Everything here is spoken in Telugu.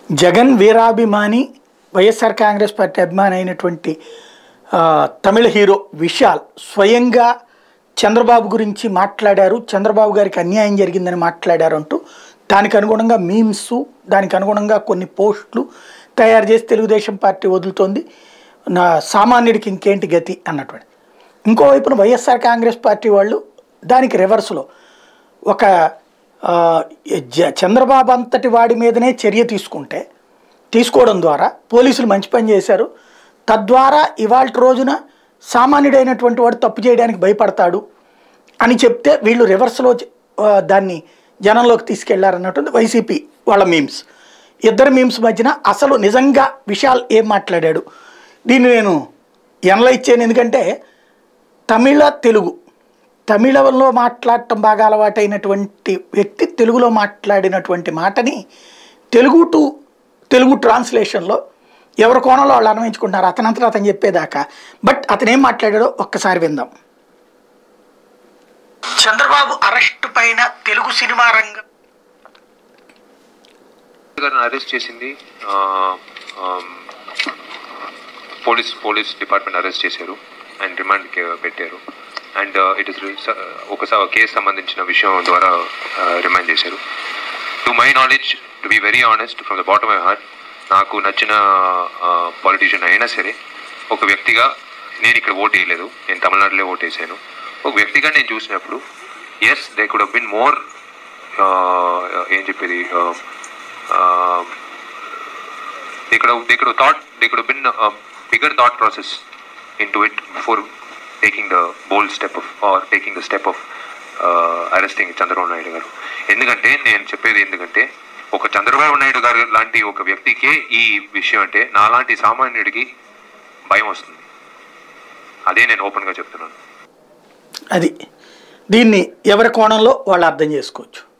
జగన్ వీరాభిమాని వైఎస్ఆర్ కాంగ్రెస్ పార్టీ అభిమాని అయినటువంటి ఆ, తమిళ హీరో విశాల్ స్వయంగా చంద్రబాబు గురించి మాట్లాడారు చంద్రబాబు గారికి అన్యాయం జరిగిందని మాట్లాడారు అంటూ దానికి అనుగుణంగా మీమ్స్ దానికి అనుగుణంగా కొన్ని పోస్టులు తయారు చేసి తెలుగుదేశం పార్టీ వదులుతోంది నా సామాన్యుడికి ఇంకేంటి గతి అన్నటువంటి ఇంకోవైపున వైఎస్ఆర్ కాంగ్రెస్ పార్టీ వాళ్ళు దానికి రివర్స్లో ఒక ఆ, జ- చంద్రబాబు అంతటి వాడి మీదనే చర్య తీసుకుంటే తీసుకోవడం ద్వారా పోలీసులు మంచి పని చేశారు తద్వారా ఇవాళ రోజున సామాన్యుడైనటువంటి వాడు తప్పు చేయడానికి భయపడతాడు అని చెప్తే వీళ్ళు రివర్స్లో చ- ఆ, దాన్ని జనంలోకి తీసుకెళ్లారన్నటువంటి వైసీపీ వాళ్ళ మీమ్స్ ఇద్దరు మీమ్స్ మధ్యన అసలు నిజంగా విశాల్ ఏం మాట్లాడాడు దీన్ని నేను ఎనలైజ్ చేయను ఎందుకంటే తమిళ తెలుగు తమిళంలో మాట్లాడటం బాగా అలవాటైనటువంటి వ్యక్తి తెలుగులో మాట్లాడినటువంటి మాటని తెలుగు టు తెలుగు ట్రాన్స్లేషన్లో ఎవరి కోణంలో వాళ్ళు అన్వయించుకుంటున్నారు అతనంతటా అతను చెప్పేదాకా బట్ అతను ఏం మాట్లాడాడో ఒక్కసారి విందాం చంద్రబాబు అరెస్ట్ పైన తెలుగు సినిమా రంగం గారిని అరెస్ట్ చేసింది ఆ, um, police police department arrest చేశారు అండ్ రిమాండ్ పెట్టారు అండ్ ఇట్ ఇస్ ఒకసారి కేసు సంబంధించిన విషయం ద్వారా రిమాండ్ చేశారు to my knowledge to be very honest from the bottom my heart నాకు నచ్చిన పాలిటీషియన్ అయినా సరే ఒక వ్యక్తిగా నేను ఇక్కడ ఓటు వేయలేదు నేను తమిళనాడులో ఓటు వేసాను ఒక వ్యక్తిగా నేను చూసినప్పుడు yes they could been more ఏం చెప్పేది uh, they could have they could have thought they could have been a bigger thought process into it before taking the bold step of or taking the step of uh, arresting Chandrababu Naidu గారు ఎందుకంటే నేను చెప్పేది ఎందుకంటే ఒక చంద్రబాబు నాయుడు గారు లాంటి ఒక వ్యక్తికే ఈ విషయం అంటే నాలాంటి సామాన్యుడికి భయం వస్తుంది అదే నేను ఓపెన్గా చెప్తున్నాను అది దీన్ని ఎవరి కోణంలో వాళ్ళు అర్థం చేసుకోవచ్చు